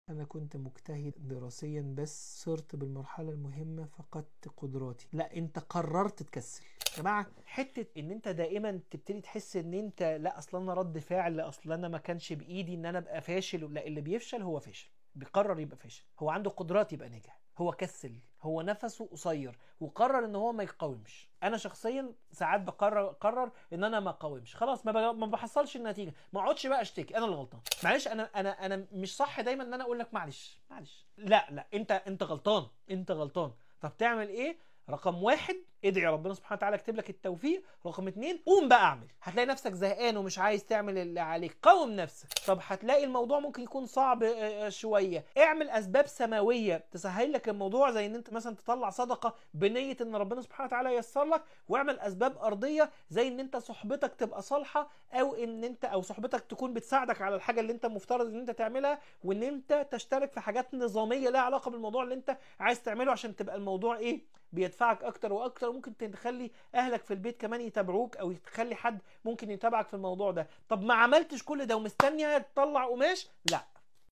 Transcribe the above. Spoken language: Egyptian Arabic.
انا كنت مجتهد دراسيا بس صرت بالمرحله المهمه فقدت قدراتي لا انت قررت تكسل يا جماعه حته ان انت دائما تبتدي تحس ان انت لا اصلا انا رد فعل اصلا انا ما كانش بايدي ان انا ابقى فاشل لا اللي بيفشل هو فاشل بيقرر يبقى فاشل هو عنده قدرات يبقى ناجح هو كسل هو نفسه قصير وقرر ان هو ما يقاومش انا شخصيا ساعات بقرر قرر ان انا ما اقاومش خلاص ما ب- ما بحصلش النتيجه ما اقعدش بقى اشتكي انا اللي غلطان معلش انا انا انا مش صح دايما ان انا اقول لك معلش معلش لا لا انت انت غلطان انت غلطان طب تعمل ايه رقم واحد ادعي ربنا سبحانه وتعالى يكتب لك التوفيق رقم اتنين قوم بقى اعمل هتلاقي نفسك زهقان ومش عايز تعمل اللي عليك قاوم نفسك طب هتلاقي الموضوع ممكن يكون صعب آه، آه، شويه اعمل اسباب سماويه تسهل لك الموضوع زي ان انت مثلا تطلع صدقه بنيه ان ربنا سبحانه وتعالى ييسر لك واعمل اسباب ارضيه زي ان انت صحبتك تبقى صالحه او ان انت او صحبتك تكون بتساعدك على الحاجه اللي انت مفترض ان انت تعملها وان انت تشترك في حاجات نظاميه لها علاقه بالموضوع اللي انت عايز تعمله عشان تبقى الموضوع ايه بيدفعك اكتر واكتر ممكن تخلي اهلك في البيت كمان يتابعوك او تخلي حد ممكن يتابعك في الموضوع ده طب ما عملتش كل ده ومستني تطلع قماش لا